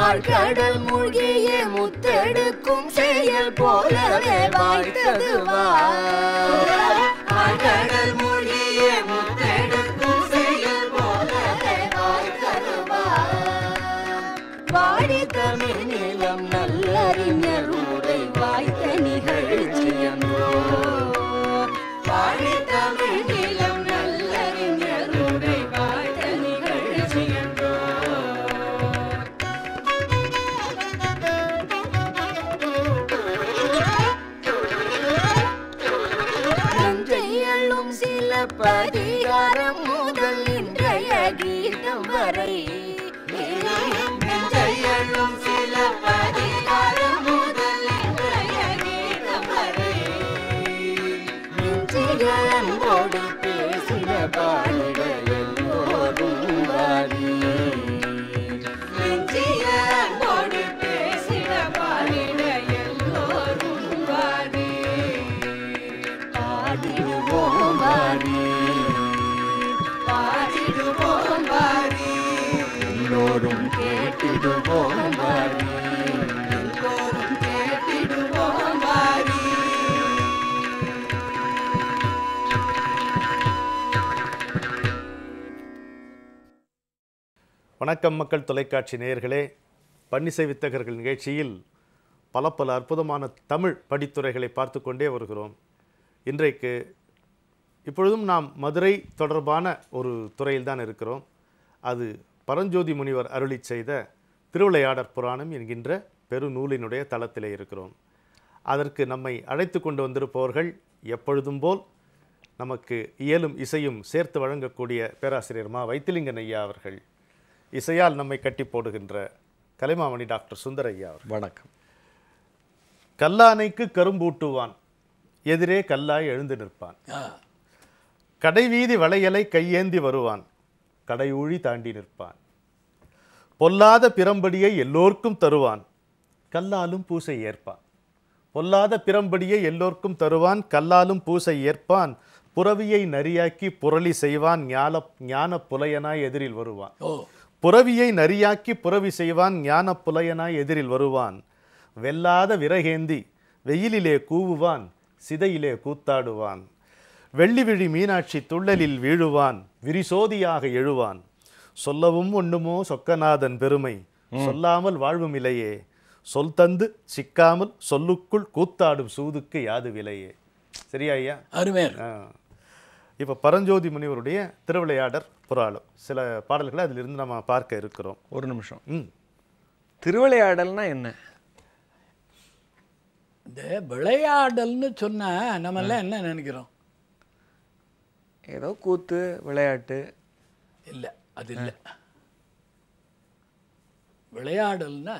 ஆழ்கடல் மூழ்கிய முத்தெடுக்கும் செயல் போலவே வாய்த்தது ஆழ்கடல் மூழ்கிய முத்தெடுக்கும் செயல் போலவே வாய்த்தது வாடி தமிழ் நிலம் நல்லறிஞர் உரை வாய்த்த நிகழ்ச்சியன்றோ வாடி தமிழ் நிலம் நல்லறிஞர் உரை வாய்த்த நிகழ்ச்சியன்றோ நஞ்சையள்ளும் சில பதிகாரம் முதல் இன்றைய கீதம் வரை நஞ்சையள்ளும் சில பதிகாரம் முதல் இன்றைய கீதம் வரை நெஞ்சிக அன்போடு பேசின பாடிட எல்லோரும் வாரி நெஞ்சிக அன்போடு பேசின பாடிட எல்லோரும் வாரி பாடிடுவோம் வாரி பாடிடுவோம் வாரி எல்லோரும் கேட்டிடுவோம் வாரி எல்லோரும் கேட்டிடுவோம் வாரி வணக்கம் மக்கள் தொலைக்காட்சி நேயர்களே பன்னிசை வித்தகர்கள் நிகழ்ச்சியில் பல பல அற்புதமான தமிழ் படித்துறைகளை பார்த்து கொண்டே வருகிறோம் இன்றைக்கு இப்பொழுதும் நாம் மதுரை தொடர்பான ஒரு துறையில் தான் இருக்கிறோம் அது பரஞ்சோதி முனிவர் அருளி செய்த திருவிளையாடற் புராணம் என்கின்ற பெருநூலினுடைய தளத்திலே இருக்கிறோம் அதற்கு நம்மை அழைத்து கொண்டு வந்திருப்பவர்கள் எப்பொழுதும் போல் நமக்கு இயலும் இசையும் சேர்த்து வழங்கக்கூடிய பேராசிரியர் மா வைத்திலிங்கன் ஐயா அவர்கள் இசையால் நம்மை கட்டி போடுகின்ற கலைமாமணி டாக்டர் சுந்தர ஐயா அவர்கள் வணக்கம் கல்லானைக்கு கரும்பூட்டுவான் எதிரே கல்லாய் எழுந்து நிற்பான் கடைவீதி வளையலை கையேந்தி வருவான் கடையூழி தாண்டி நிற்பான் பொல்லாத பிரம்படியை எல்லோர்க்கும் தருவான் கல்லாலும் பூசை ஏற்பான் பொல்லாத பிரம்படியை எல்லோர்க்கும் தருவான் கல்லாலும் பூசை ஏற்பான் புறவியை நரியாக்கி புரளி செய்வான் ஞான ஞான புலையனாய் எதிரில் வருவான் ஓ புறவியை நரியாக்கி புறவி செய்வான் ஞான புலையனாய் எதிரில் வருவான் வெல்லாத விறகேந்தி வெயிலிலே கூவுவான் சிதையிலே கூத்தாடுவான் வெள்ளிவிழி மீனாட்சி துள்ளலில் வீழுவான் விரிசோதியாக எழுவான் சொல்லவும் ஒண்ணுமோ சொக்கநாதன் பெருமை சொல்லாமல் வாழ்வும் இலையே சொல் தந்து சிக்காமல் சொல்லுக்குள் கூத்தாடும் சூதுக்கு யாது விலையே சரியா ஐயா அருமையா ஆ. இப்ப பரஞ்சோதி முனிவருடைய திருவிளையாடற் புராணம் சில பாடல்களை அதிலிருந்து நம்ம பார்க்க இருக்கிறோம் ஒரு நிமிஷம் ம் திருவிளையாடல்னா என்ன இந்த விளையாடல்னு சொன்னா நம்ம எல்லாம் என்ன நினைக்கிறோம் ஏதோ கூத்து விளையாட்டு இல்லை அது இல்லை விளையாடல்னா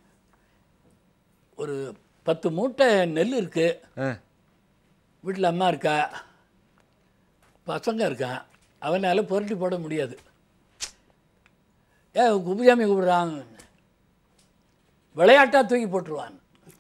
ஒரு பத்து மூட்டை நெல் இருக்கு ஆ, வீட்டில் அம்மா இருக்கா பசங்க இருக்கான் அவனால் புரட்டி போட முடியாது ஏ குப்புசாமி கூப்பிடுறான் விளையாட்டாக தூக்கி போட்டுருவான்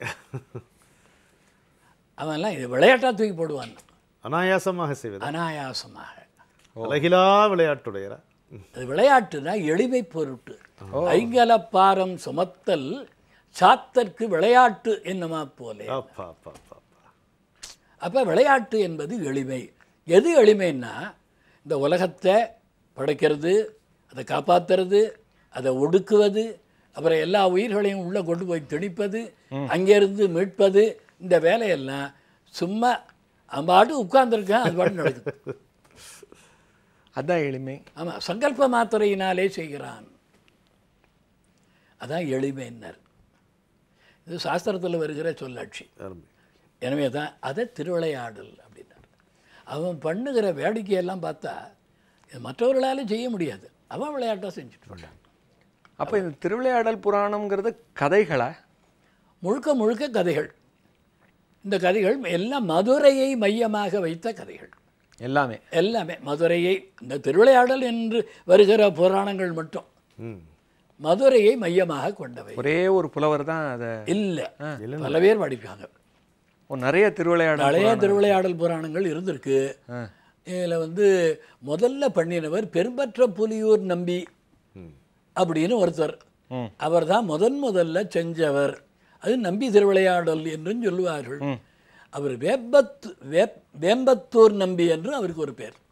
அவன்லாம் இது விளையாட்டாக தூக்கி போடுவான் அனாயாசமாக செய்வது அனாயாசமாக அழகிலா விளையாட்டுடையரா ம். அது விளையாட்டுனா எளிமை பொருட்டு ஐங்கலப்பாரம் சுமத்தல் சாத்தற்கு விளையாட்டு என்னமா போலே அப்பா அப்பா அப்பா அப்பா. அப்போ விளையாட்டு என்பது எளிமை எது எளிமைன்னா இந்த உலகத்தை படைக்கிறது அதை காப்பாத்துறது அதை ஒடுக்குவது அப்புறம் எல்லா உயிர்களையும் உள்ளே கொண்டு போய் திணிப்பது அங்கேருந்து மீட்பது இந்த வேலையெல்லாம் சும்மா அம்பாட்டு உட்கார்ந்துருக்கேன் அது பாட்டு நடக்குது அதான் எளிமை ஆமாம் சங்கல்ப மாத்திரையினாலே செய்கிறான் அதான் எளிமைன்னர் இது சாஸ்திரத்தில் வருகிற சொல்லாட்சி அருமை எனவே தான் அதை திருவிளையாடல் அப்படின்னார் அவன் பண்ணுகிற வேடிக்கையெல்லாம் பார்த்தா இது மற்றவர்களாலும் செய்ய முடியாது அவன் விளையாட்டாக செஞ்சுட்டு வந்தான் அப்போ இந்த திருவிளையாடல் புராணம்ங்கிறது கதைகளா முழுக்க முழுக்க கதைகள் இந்த கதைகள் எல்லாம் மதுரையை மையமாக வைத்த கதைகள் எல்லாமே எல்லாமே மதுரையை இந்த திருவிளையாடல் என்று வருகிற புராணங்கள் மட்டும் ம் மதுரையை மையமாக கொண்டவை ஒரே ஒரு புலவர் தான் அதை இல்லை பல பேர் படிப்பாங்க ஓ, நிறைய திருவிளையாடல் பழைய திருவிளையாடல் புராணங்கள் இருந்திருக்கு ஆ. இதில் வந்து முதல்ல பண்ணினவர் பெரும்பற்ற புலியூர் நம்பி ம் அப்படின்னு ஒருத்தர் அவர் தான் முதன் முதல்ல செஞ்சவர் அது நம்பி திருவிளையாடல் என்றும் சொல்லுவார்கள் அவர் வேப்பத் வேப் வேம்பத்தூர் நம்பி என்று அவருக்கு ஒரு பேர்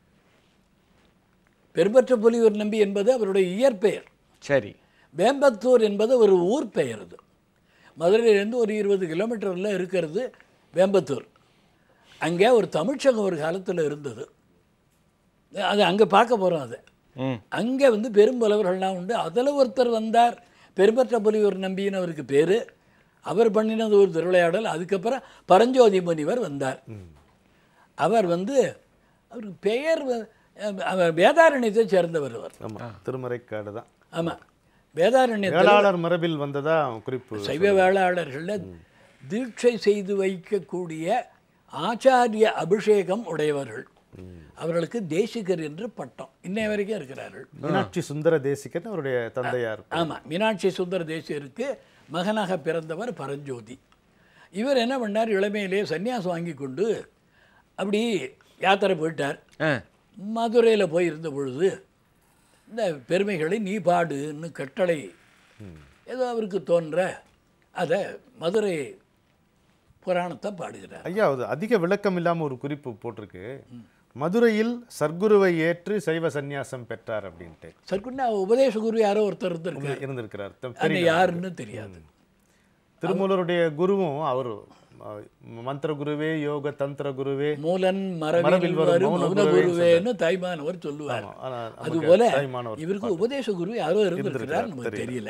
பெரும்பற்ற புலியூர் நம்பி என்பது அவருடைய இயற்பெயர் சரி வேம்பத்தூர் என்பது ஒரு ஊர் பெயர் அது மதுரையிலேருந்து ஒரு இருபது கிலோமீட்டரில் இருக்கிறது வேம்பத்தூர் அங்கே ஒரு தமிழ்ச்சங்கம் ஒரு காலத்தில் இருந்தது அது அங்கே பார்க்க போகிறோம் அதை ம் அங்கே வந்து பெரும்பலவர்கள்லாம் உண்டு அதில் ஒருத்தர் வந்தார் பெரும்பற்ற புலியூர் நம்பின்னு அவருக்கு பேர் அவர் பண்ணினது ஒரு திருவிளையாடல் அதுக்கப்புறம் பரஞ்சோதி முனிவர் வந்தார் அவர் வந்து அவருக்கு பெயர் வ- அவர் வேதாரண்யத்தை சேர்ந்தவர் அவர் ஆமா திருமறைக்காடு தான் ஆமாம் வேதாரண்யத்தில் வேளாளர் மரபில் வந்ததா குறிப்பு சைவ வேளாளர்களில் தீட்சை செய்து வைக்கக்கூடிய ஆச்சாரிய அபிஷேகம் உடையவர்கள் அவர்களுக்கு தேசிகர் என்று பட்டம் இன்னைய வரைக்கும் இருக்கிறார்கள் மீனாட்சி சுந்தர தேசிகன் அவருடைய தந்தையார் ஆமாம் மீனாட்சி சுந்தர தேசியருக்கு மகனாக பிறந்தவர் பரஞ்சோதி இவர் என்ன பண்ணார் இளமையிலே சன்னியாசம் வாங்கி கொண்டு அப்படி யாத்திரை போயிட்டார் ஆ மதுரையில் போய் இருந்த பொழுது இந்த பெருமைகளை நீ பாடுன்னு கட்டளை ஏதோ அவருக்கு தோன்ற அதை மதுரை புராணத்தை பாடுகிறார் ஐயா அது அதிக விளக்கம் இல்லாம ஒரு குறிப்பு போட்டிருக்கு மதுரையில் சர்க்குருவை ஏற்று சைவ சந்நியாசம் பெற்றார் அப்படின்ட்டு சர்க்குன்னா உபதேச குரு யாரோ ஒருத்தர் இருந்திருக்கார் இருந்திருக்கிறார் த- அது தெரியல. யாருன்னு தெரியாது திருமூலருடைய குருவும் அவர் மந்திர குருவே யோக தந்திர குருவே மூலன் மரபில் மரபில் வரும் வரும் மௌன மௌன குருவே குருவேன்னு தாய்மானவர் சொல்லுவார் ஆமா, ஆனா நமக்கு அதுபோல தாய்மானவர் இவருக்கு உபதேச குரு யாரோ இருந்திருக்கிறார் நமக்கு தெரியல. தெரியல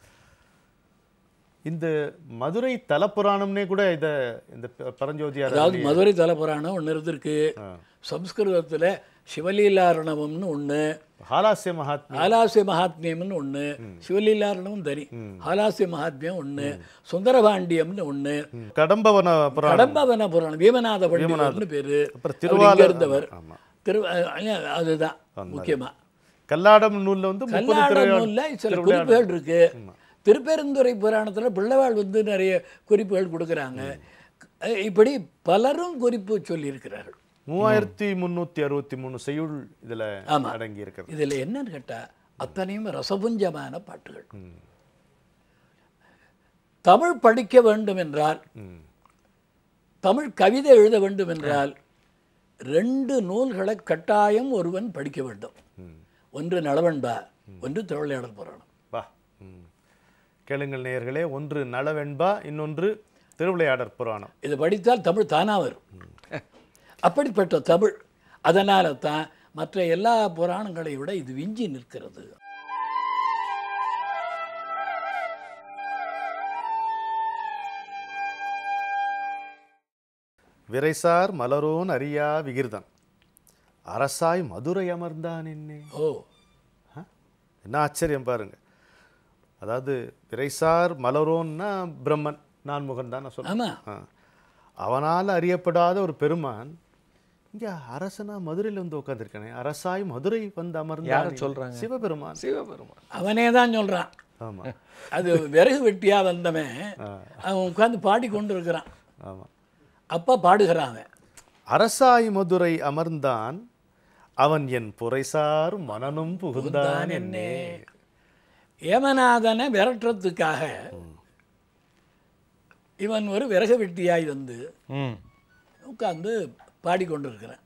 இந்த மதுரை தலப்புராணம்னே கூட இத இந்த ப- பரஞ்சோதியார் அதாவது மதுரை தலபுராணம் ஒன்று இருந்திருக்கு சம்ஸ்கிருதத்தில் சிவலீலாரணவம்னு ஒன்று ஹாலாசிய மகாத்மா ஆலாசிய மகாத்மியம்னு ஒன்று சிவலீலாரணமும் தனி ஆலாசிய மகாத்மியம் ஒன்று சுந்தரபாண்டியம்னு ஒன்று கடம்பவன புராணம் கடம்பவன புராணம் வீமநாத பண்டிதர்னு பேரு அப்புறம் அவர் திருவாளர் இங்க இருந்தவர் ஆமா. திரு அஹ் அதுதான் முக்கியமா கல்லாடம் நூல்ல வந்து முப்பது கல்லாட திருவிழா நூலில் சில குறிப்புகள் இருக்கு திருப்பெருந்துறை புராணத்துல பிள்ளைவாள் வந்து நிறைய குறிப்புகள் கொடுக்குறாங்க அஹ் இப்படி பலரும் குறிப்பு சொல்லியிருக்கிறார்கள் மூவாயிரத்தி முன்னூத்தி அறுபத்தி மூணு செய்யுள் இதுல ஆமா. அடங்கி இருக்கிறது இதில் என்னன்னு கேட்டா அத்தனையும் ரசபுஞ்சமான பாட்டுகள் தமிழ் படிக்க வேண்டும் என்றால் ம். தமிழ் கவிதை எழுத வேண்டும் என்றால் ரெண்டு நூல்களை கட்டாயம் ஒருவன் படிக்க வேண்டும் ஒன்று நலவன்பா ஒன்று திருவிளையாடல் புராணம் வா ம். கேளுங்கள் நேயர்களே ஒன்று நலவெண்பா இன்னொன்று திருவிளையாடற் புராணம் இது படித்தால் தமிழ் தானா வரும் அப்படிப்பட்ட தமிழ் அதனால தான் மற்ற எல்லா புராணங்களை விட இது விஞ்சி நிற்கிறது விரைசார் மலரோன் அறியா விகிர்தன் அரசாய் மதுரை அமர்ந்தான் என்னே ஓ ஆ? என்ன ஆச்சரியம் பாருங்க அதாவது விரைசார் மலரோன்னா பிரம்மன் நான் முகன் தான் நான் சொல்றேன் ஆமா ஆ. அவனால் அறியப்படாத ஒரு பெருமான் இங்க அரசனா மதுரையில வந்து உட்காந்துருக்கானே அரசாய் மதுரை வந்து அமர்ந்தான் யாரை என்னே. சொல்றாங்க? சிவபெருமான் சிவபெருமான் அவனே தான் சொல்றான் ஆமா அது விறகு வெட்டியா வந்தவன் அவன் உட்கார்ந்து பாடி கொண்டு இருக்கிறான் ஆமா அப்ப பாடுகிறான் அவன் அரசாய் மதுரை அமர்ந்தான் அவன் என் புரைசார் மனனும் புகுந்தான் என்னே ஏமநாதனை விரட்டுறதுக்காக இவன் ஒரு விறகு வெட்டியாய் வந்து ம் உட்கார்ந்து பாடிக்கொண்டிருக்கிறேன்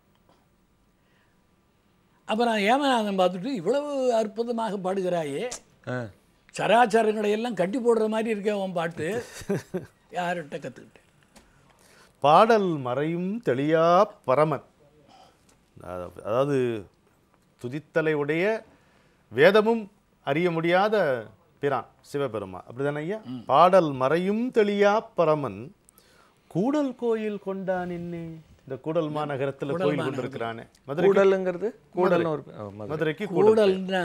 அப்புறம் ஏமநாதன் பார்த்துட்டு இவ்வளவு அற்புதமாக பாடுகிறாயே ஆ சராச்சரங்களை எல்லாம் கட்டி போடுற மாதிரி இருக்கே உன் பாட்டு யார்கிட்ட கற்றுக்கிட்டேன் பாடல் மறையும் தெளியா பரமன் அத- அதாவது துதித்தலை உடைய வேதமும் அறிய முடியாத பிரான் சிவபெருமான் அப்படிதானே ஐயா பாடல் மறையும் தெளியா பரமன் கூடல் கோயில் கொண்டான் என்னே இந்த கூடல் மாநகரத்துல கோயில் கொண்டிருக்கிறானே மதுரை கூடலுங்கிறது கூடல்னு ஒரு ஆ, மதுரை. மதுரைக்கு கூடல் கூடல்னா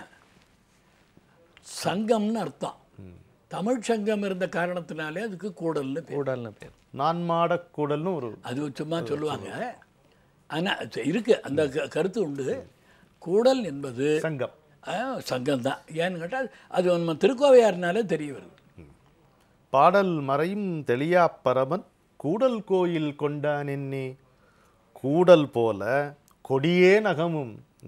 சங்கம்னு அர்த்தம் தமிழ் சங்கம் இருந்த காரணத்தினாலே அதுக்கு கூடல்னு பேர் கூடல்னு பேர் நான்மாட கூடல்னு ஒரு அது சும்மா சொல்லுவாங்க ஆனால் இருக்கு அந்த க- கருத்து உண்டு கூடல் என்பது சங்கம் சங்கம் தான் ஏன்னு கேட்டால் அது நம்ம திருக்கோவையார்னாலே தெரிய வருது பாடல் மறையும் தெளியா பரமன் கூடல் கோயில் கொண்டான் என்னே கூடல் போல கொடியே நகமும் ம்,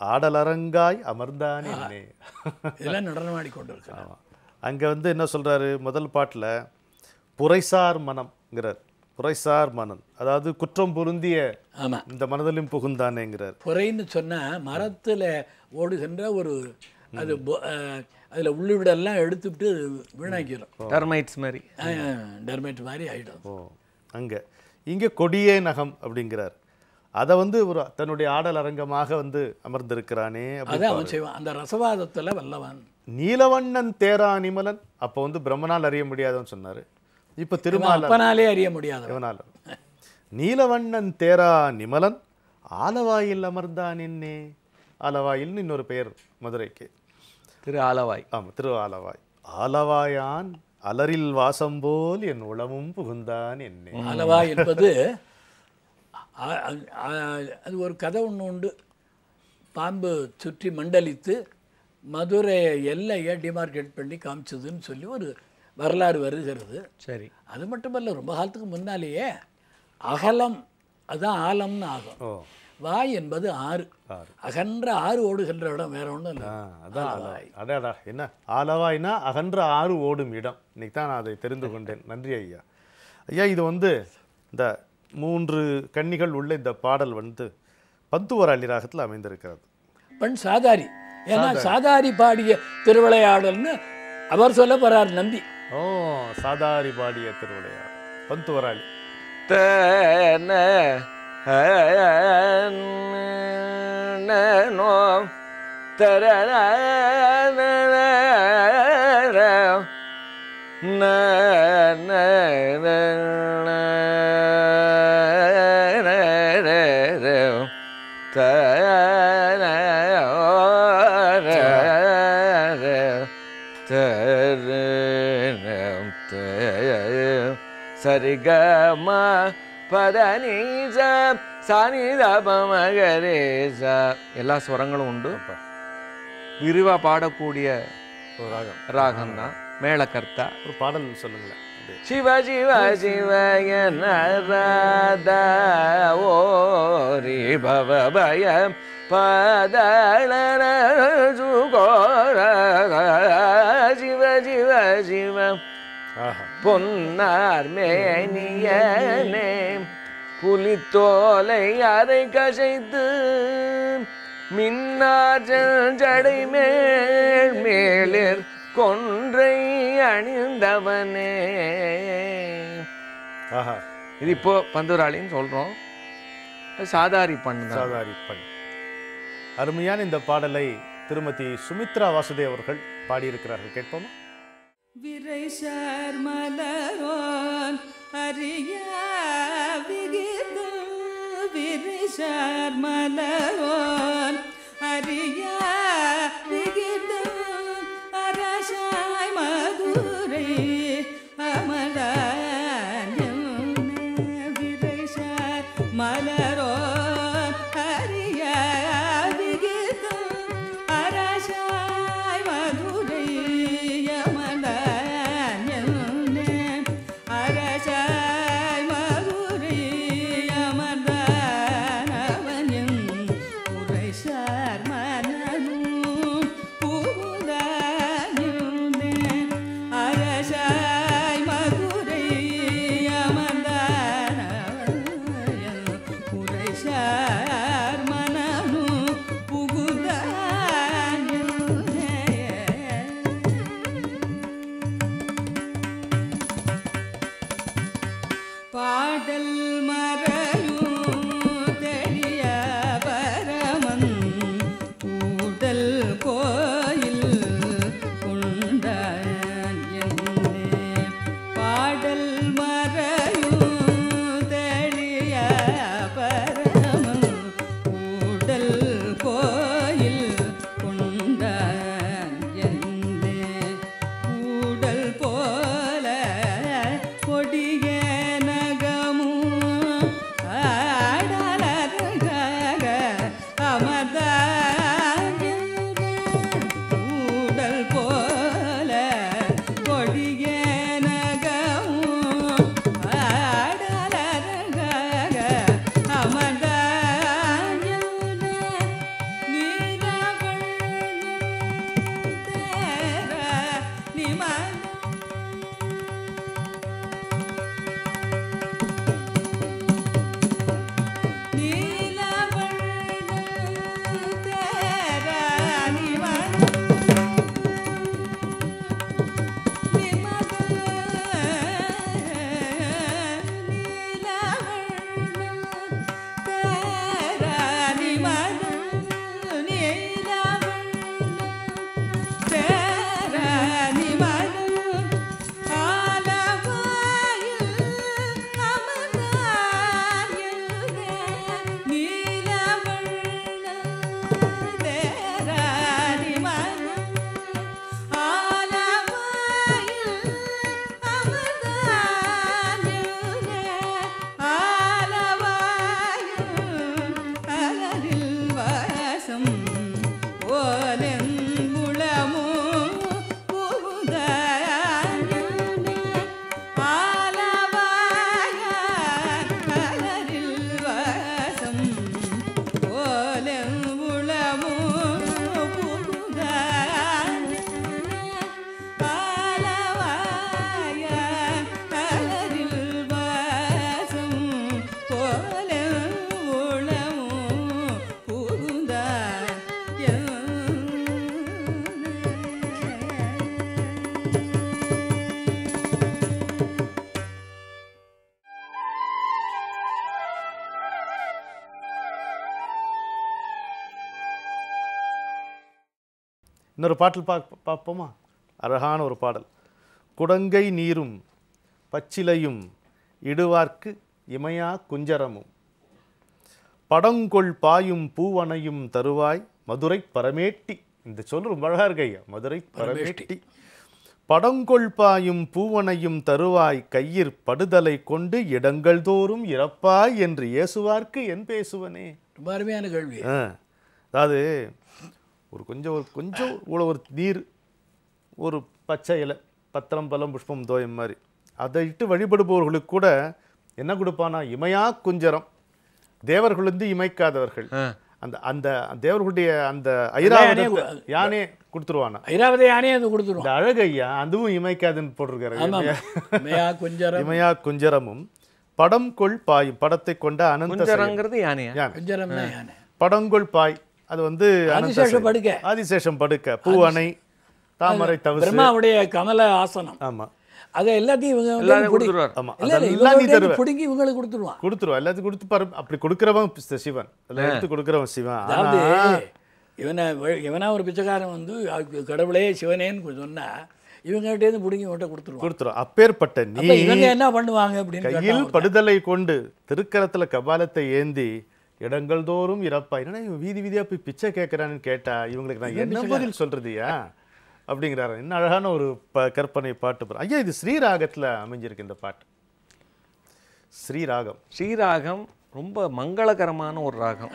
ஆடலரங்காய் அமர்ந்தான் என்னே இதெல்லாம் நடனமாடி கொண்டிருக்கிறார் ஆமா. அங்க வந்து என்ன சொல்றாரு முதல் பாட்டுல புரைசார் மனம்ங்கிறார் புரைசார் மனம் அதாவது குற்றம் பொருந்திய ஆமா இந்த மனதிலும் புகுந்தானேங்கிறார் புரைன்னு சொன்னா மரத்துல ஓடுகின்ற ஒரு அது பொ- அஹ், அதுல உள்ளுவிடெல்லாம் எடுத்துவிட்டு வீணாக்கிடும் டர்மைட்ஸ் மாதிரி டெர்மேட் மாதிரி ஆயிடும் ஓ அங்க இங்க கொடியே நகம் அப்படிங்கிறார் அதை வந்து ஒரு தன்னுடைய ஆடல் அரங்கமாக வந்து அமர்ந்திருக்கிறானே அப்படி அதை அவன் செய்வான் அந்த ரசவாதத்துல வல்லவன் நீலவண்ணன் தேரா நிமலன் அப்போ வந்து பிரம்மனால் அறிய முடியாதுன்னு சொன்னாரு இப்ப இவன் திருமால அப்பனாலே அறிய முடியாதவன் இவனால நீலவண்ணன் தேரா நிமலன் ஆலவாயில் அமர்ந்தான் என்னே ஆலவாயில்னு இன்னொரு பெயர் மதுரைக்கு திரு ஆலவாய் ஆமா திரு ஆலவாய் ஆலவாயான் அலரில் வாசம் போல் என் உளமும் புகுந்தான் என்னே ஆலவா என்பது ஆ- ஆ- அது ஒரு கதை ஒன்று உண்டு பாம்பு சுற்றி மண்டலித்து மதுரை எல்லையை டிமார்க்கெட் பண்ணி காமிச்சதுன்னு சொல்லி ஒரு வரலாறு வருகிறது சரி அது மட்டுமல்ல ரொம்ப காலத்துக்கு முன்னாலேயே அகலம் அதுதான் ஆலம்னு ஆகும் ஓ வாய் என்பது ஆறு ஆறு. அகன்ற ஆறு ஓடுகின்ற இடம் வேற ஒன்றும் இல்லை ஆ, அதான் ஆலவாய் அடாடா என்ன ஆலவாய்னா அகன்ற ஆறு ஓடும் இடம் இன்னைக்கு தான் நான் அதை தெரிந்து கொண்டேன் நன்றி ஐயா ஐயா இது வந்து இந்த மூன்று கன்னிகள் உள்ள இந்த பாடல் வந்து பந்துவராளி ராகத்தில் அமைந்திருக்கிறது பெண் சாதாரி ஏன்னா சாதாரி பாடிய திருவிளையாடல்னு அவர் சொல்ல போறார் நம்பி ஓ சாதாரி பாடிய திருவிளையாடல் பந்துவராளி தன நோ தர சரிகம பதனீச சனிதபமகரேச எல்லா ஸ்வரங்களும் உண்டு விரிவா பாடக்கூடிய ஒரு ராகம் ராகம் தான் மேளகர்த்தா ஒரு பாடல் சொல்லுங்களேன் அப்படியே. சிவ சிவ சிவய நரத ஓரி பவ பய பதளன சுகோர சிவ சிவ சிவ ஆஹா பொன்னார் மேனியனே புலித்தோலை அரை கசைத்து மின்னார் ஜடை மேல் மேலிர் கொன்றை அணிந்தவனே ஆஹா இது இப்போ பந்துராளின்னு சொல்றோம் அது சாதாரி பண்ணு சாதாரி பண் அருமையான இந்த பாடலை திருமதி சுமித்ரா வாசுதேவ் அவர்கள் பாடியிருக்கிறார்கள் கேட்போமா விரை மலரோன் அறிய விகிதம் விரை மலரோன் அறிய விகிதம் அரசாய் மதுரை அமலாயம் விரை மலரோன் அறிய விகிதம் அரசாய் மதுரை யமதான்யனே அரசாய் மதுரை யமதானவனின் உரைசா போலெங்குளமும் புகுதானே ஆலவாய கலரில் வாசம் போலெங்குளமும் புகுதானே ஆலவாய கலரில் வாசம் போலெங்குளமும் புகுதானே இன்னொரு பாட்டில் பா பார்ப்போமா அழகான ஒரு பாடல் குடங்கை நீரும் பச்சிலையும் இடுவார்க்கு இமையா குஞ்சரமும் படங்கொள் பாயும் பூவனையும் தருவாய் மதுரை பரமேட்டி இந்த சொல் ரொம்ப அழகா இருக்கு ஐயா மதுரை பரமேட்டி படங்கொள் பாயும் பூவனையும் தருவாய் கையிற் படுதலை கொண்டு இடங்கள் தோறும் இறப்பாய் என்று இயேசுவார்க்கு என் பேசுவனே ரொம்ப அருமையான கேள்வி ஆ அதாவது ஒரு கொஞ்சம் ஒரு கொஞ்சம் இவ்வளோ ஒரு நீர் ஒரு பச்சை இலை பத்திரம் பலம் புஷ்பம் தோயம் மாதிரி அதை இட்டு வழிபடுபவர்களுக்கு கூட என்ன கொடுப்பானா இமையா குஞ்சரம் தேவர்கள் வந்து இமைக்காதவர்கள் அந்த அந்த தேவர்களுடைய அந்த ஐராவதத்தை யானே கொடுத்துருவானா ஐராவத யானையே அது கொடுத்துருவோம் இந்த அழகையா அதுவும் இமைக்காதுன்னு போட்டிருக்காரு ஆமாம் மேயா குஞ்சரம் இமையா குஞ்சரமும் படம் கொள் பாயும் படத்தை கொண்ட அனந்த செயல். குஞ்சரங்கிறது யானையா யானை குஞ்சரம்னா யானை படங்கொள் பாய் அது வந்து அனந்த ஆதிசேஷ செயல். படுக்கை. ஆதிசேஷம் படுக்க பூவணை தாமரை தவசு பிரம்மாவுடைய கமல ஆசனம் ஆமா அதை எல்லாத்தையும் இவங்க வந்து எல்லாரும் பிடி- கொடுத்துருவார் ஆமா இல்ல இல்ல அதெல்லாம் நீ இவங்க தருவ பிடுங்கி இவங்களுக்கு கொடுத்துருவான் கொடுத்துருவா எல்லாத்தையும் கொடுத்து பாரு அப்படி கொடுக்குறவன் பி- சிவன் எல்லாம் எடுத்து கொடுக்குறவன் சிவன் அதாவது ஆனா இவனை வ- இவனா ஒரு பிச்சைக்காரன் வந்து அவருக்கு கடவுளே சிவனேன்னு சொன்னா இவங்ககிட்டேருந்து பிடுங்கி இவன்கிட்ட கொடுத்துருவான் கொடுத்துரும் அப்பேற்பட்ட நீ அப்ப இவங்க என்ன பண்ணுவாங்க அப்படின்னு கையில் கேட்டா அவர்ட்ட. படுதலை கொண்டு திருக்கரத்துல கபாலத்தை ஏந்தி இடங்கள் தோறும் இறப்பா என்னடா இவன் வீதி வீதியா போய் பிச்சை கேட்கறான்னு கேட்டா இவங்களுக்கு நான் என்ன பதில் சொல்றதுயா அப்படிங்கிறாரு என்ன அழகான ஒரு ப கற்பனை பாட்டு பாரு. ஐயா இது ஸ்ரீராகத்துல அமைஞ்சிருக்கு இந்த பாட்டு ஸ்ரீராகம் ஸ்ரீராகம் ரொம்ப மங்களகரமான ஒரு ராகம்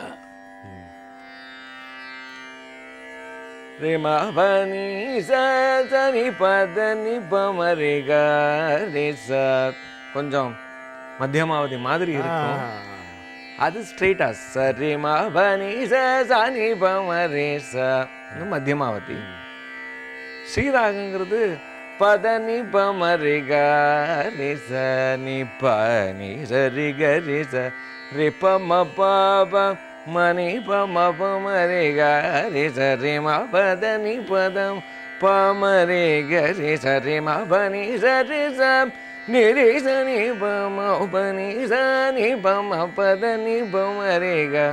ரேமா பனி சனி பத நிபமரி கரிச கொஞ்சம் மத்தியமாவதி மாதிரி இருக்கும் அது ஸ்ட்ரெயிட்டா சரிமா பனி சனி பமரி ச மத்தியமாவதி ஸ்ரீராகங்கிறது பத நி பமரி கரி ச நி ப நி சரி கரி ச ரி ப ம ப ப மணி ப ம ப மரி கரி ச ரி ம பத நி பதம் ப மரி கரி ச ரி ம ப நி சரி ச நி ரி ச நி ப ம ப நி ச நி ப ம பத நி ப மரி க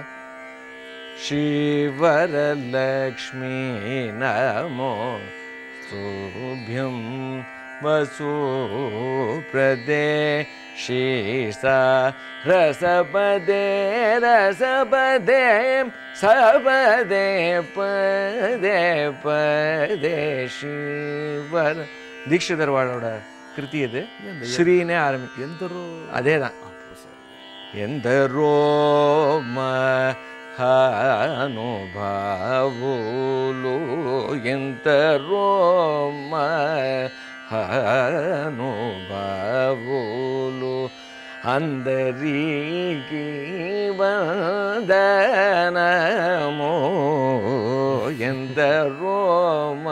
श्रीवरलक्ष्मी नमो स्तुभ्यं वसुप्रदे शीसा रसपदे रसपदे सपदे पदे पदे श्रीवर தீட்சிதர்வாளோட கிருதி இது ஸ்ரீனே ஆரம்பிக்கும் எந்த ரோ- அதே தான் எந்த ரோம అనుభావులు ఎంత రోమ అనుభావులు అందరికి వందనము ఎంత రోమ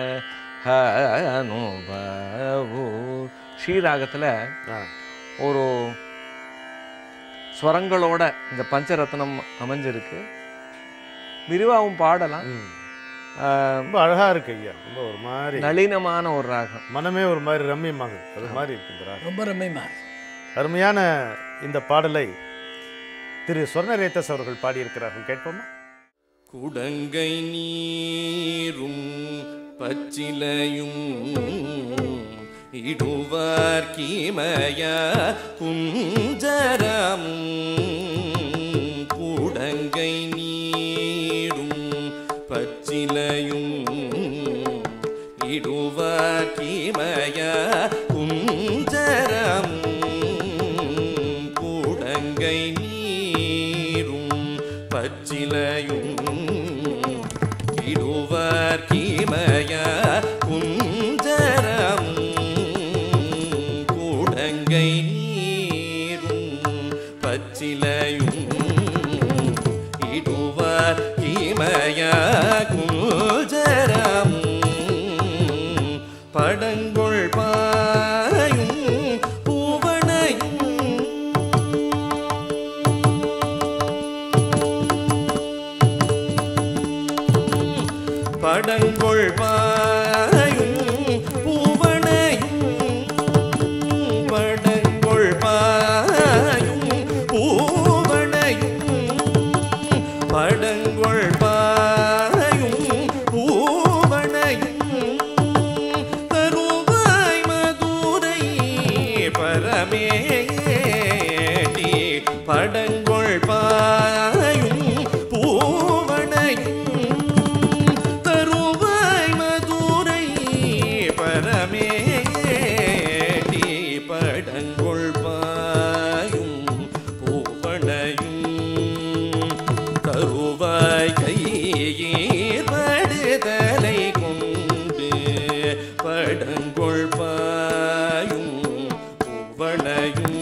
అనుభావు ஸ்ரீராகத்தில் ஆ. ஒரு ஸ்வரங்களோட இந்த பஞ்சரத்னம் அமைஞ்சிருக்கு விரிவாகவும் பாடலாம் ம். ஆஹ், ரொம்ப அழகா இருக்கு ஐயா ரொம்ப ஒரு மாதிரி நளினமான ஒரு ராகம் மனமே ஒரு மாதிரி ரம்மியமாகுது அது மாதிரி இருக்கு இந்த ராகம் ரொம்ப ரம்மியமா அருமையான இந்த பாடலை திரு சொர்ணரேத்தஸ் அவர்கள் பாடியிருக்கிறார்கள் கேட்போமா குடங்கை நீரும் பச்சிலையும் இடுவார் கீமய குஞ்சரம் குடங்கை நீரும் பச்சிலையும் இடுவார் கீமய குஞ்சரம் கூடங்கை நீரும் பச்சிலையும் இடு கீமய குஜரம் படங்கொள் பாயும் பூவனையும் படங்கொள் பாயும் பூவனையும் படங்கொள் பாயும் பூவனையும் படங்கொள் பாயும் பூவனையும் தருவாய் மதுரை பரமேட்டி படங்கொள் பாயும் பூவனையும் தருவாய் மதுரை பரமேட்டி படங்கொள் பாயும் பூவனையும் தருவாய் கையீர் படுதலை கொண்டு படங்கொள் பாயும் பூவனையும்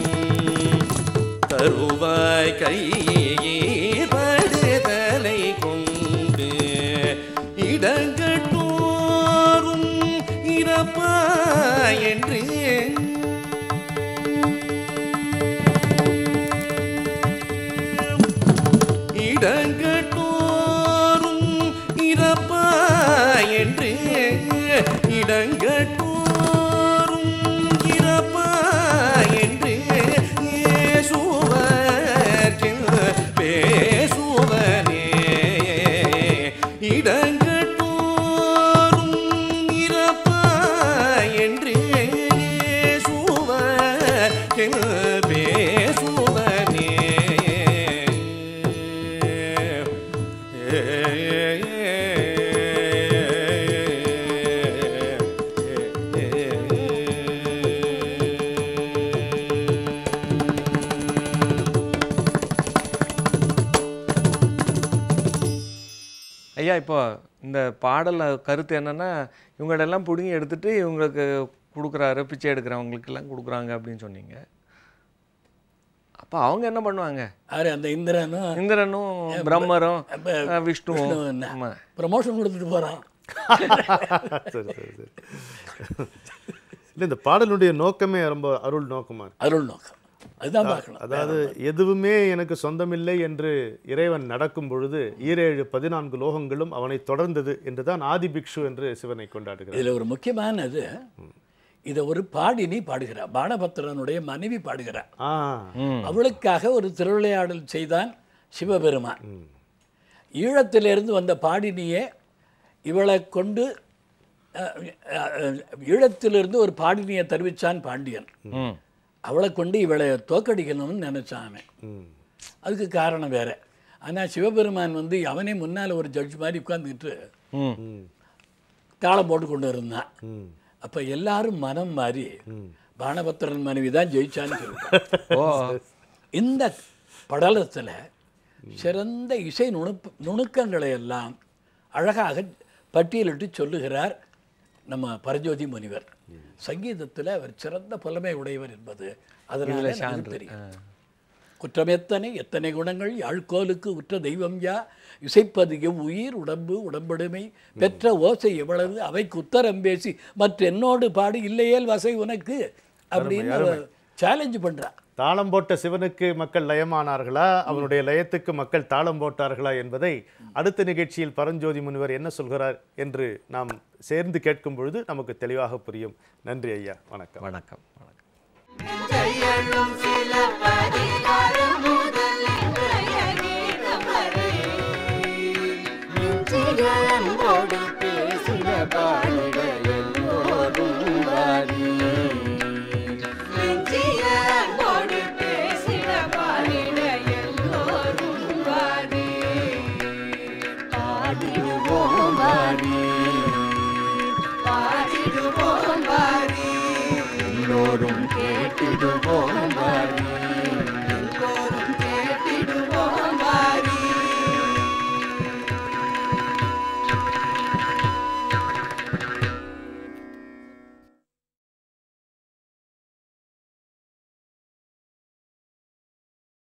தருவாய் கையீர் படுதலை கொண்டு இடங்கட்டோறும் இறப்பா என்று இடங்கட்டோறும் இறப்பா என்று இடங்கட்டோறும் இறப்பா என்று ஏசுவர்க்கில் பேசுவனே இடங்கட்டோறும் இறப்பா என்று ஏசுவர்க்கில் பேசுவனே ஐயா இப்போ இந்த பாடல கருத்து என்னன்னா இவங்களெல்லாம் பிடுங்கி எடுத்துட்டு இவங்களுக்கு கொடுக்குறாரு பிச்சை எடுக்கிறவங்களுக்கெல்லாம் கொடுக்குறாங்க அப்படின்னு சொன்னீங்க அப்போ அவங்க என்ன பண்ணுவாங்க யாரு அந்த இந்திரனும் இந்திரனும் பிரம்மரும் அப்ப அஹ், விஷ்ணுவும் விஷ்ணு என்ன? ஆமா. ப்ரமோஷன் கொடுத்துட்டு போகிறான் சரி சரி சரி இல்லை இந்த பாடலுடைய நோக்கமே ரொம்ப அருள் நோக்கமா இருக்கு அருள் நோக்கம் அதுதான் பார்க்கணும் அதாவது எதுவுமே எனக்கு சொந்தமில்லை என்று இறைவன் நடக்கும் பொழுது ஈரேழு பதினான்கு லோகங்களும் அவனை தொடர்ந்தது என்றுதான் ஆதி பிக்ஷு என்று சிவனை கொண்டாடுகிறார் இதில் ஒரு முக்கியமானது இதை ஒரு பாடினி பாடுகிறார் பானபத்திரனுடைய மனைவி பாடுகிறார் ஆ அவளுக்காக ஒரு திருவிளையாடல் செய்தான் சிவபெருமான் ஈழத்திலிருந்து வந்த பாடினியே இவளை கொண்டு அஹ், அஹ், ஈழத்திலிருந்து ஒரு பாடினியை தருவிச்சான் பாண்டியன் ம் அவளை கொண்டு இவளை தோக்கடிக்கணும்னு நினைச்சான் அவன் ம் அதுக்கு காரணம் வேற ஆனால் சிவபெருமான் வந்து அவனே முன்னால் ஒரு ஜட்ஜ் மாதிரி உட்கார்ந்துக்கிட்டு ம் ம் தாளம் போட்டு கொண்டு இருந்தான் ம் அப்போ எல்லாரும் மனம் மாறி பானபத்திரன் மனைவி தான் ஜெயிச்சான்னு சொல்லிட்டான் ஓ இந்த படலத்தில் சிறந்த இசை நுணுப்பு நுணுக்கங்களை எல்லாம் அழகாக பட்டியலிட்டு சொல்லுகிறார் நம்ம பரஞ்சோதி முனிவர் சங்கீதத்தில் அவர் சிறந்த புலமை உடையவர் என்பது அதனால எனக்கு தெரியும் குற்றம் எத்தனை எத்தனை குணங்கள் யாழ்கோலுக்கு உற்ற தெய்வம் யா இசைப்பது உயிர் உடம்பு உடம்படுமை பெற்ற ஓசை எவ்வளவு அவைக்கு உத்தரம் பேசி மற்ற என்னோடு பாடு இல்லையேல் வசை உனக்கு அப்படின்னு சேலஞ்சு பண்றான் தாளம் போட்ட சிவனுக்கு மக்கள் லயமானார்களா அவனுடைய லயத்துக்கு மக்கள் தாளம் போட்டார்களா என்பதை அடுத்த நிகழ்ச்சியில் பரஞ்சோதி முனிவர் என்ன சொல்கிறார் என்று நாம் சேர்ந்து கேட்கும் பொழுது நமக்கு தெளிவாக புரியும் நன்றி ஐயா வணக்கம் வணக்கம் வணக்கம் ஜெயனும் சில பரிகாரம் முதல் இன்றைய கீதம் வரை நெஞ்சிலன்போடு பேசின பாடிட எல்லோரும் வாரி நெஞ்சிய அன்போடு பேசிட பாடிட எல்லோரும் வாரி பாடிடுவோம் வாரி பாடிடுவோம் வாரி எல்லோரும்